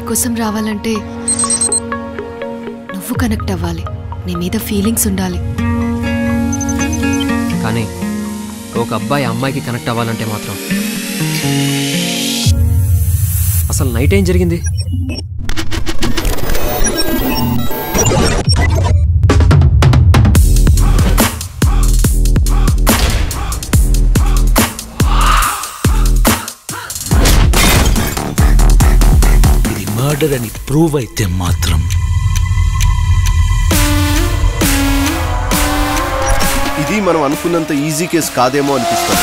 కోసం రావాలంటే నువ్వు కనెక్ట్ అవ్వాలి నీ మీద ఫీలింగ్స్ ఉండాలి కానీ ఒక అబ్బాయి అమ్మాయికి కనెక్ట్ అవ్వాలంటే మాత్రం అసలు నైట్ ఏం జరిగింది ఇది మర్డర్ అని ప్రూవ్ అయితే మాత్రం ఇది మనం అనుకున్నంత ఈజీ కేసు కాదేమో అనిపిస్తుంది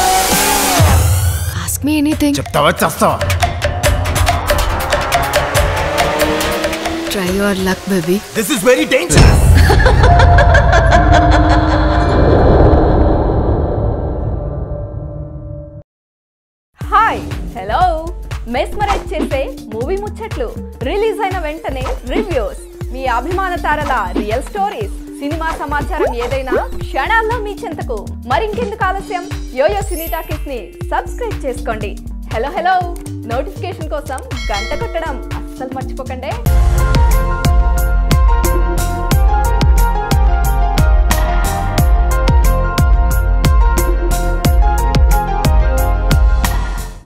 ఆస్క్ మీ ఎనీథింగ్ చెప్తావా చేస్తావా try your luck baby this is very danger hi hello mesmerize చేసే మూవీ ముచ్చట్లు రిలీజ్ అయిన వెంటనే రివ్యూస్ మీ అభిమాన తారల రియల్ స్టోరీస్ సినిమా సమాచారం ఏదైనా క్షణాల్లో మీ చెంతకు మరింకెందుకు ఆలస్యం యోయో సినీ టాకీస్ ని సబ్స్క్రైబ్ చేసుకోండి హలో హలో నోటిఫికేషన్ కోసం గంట కొట్టడం అస్సలు మర్చిపోకండి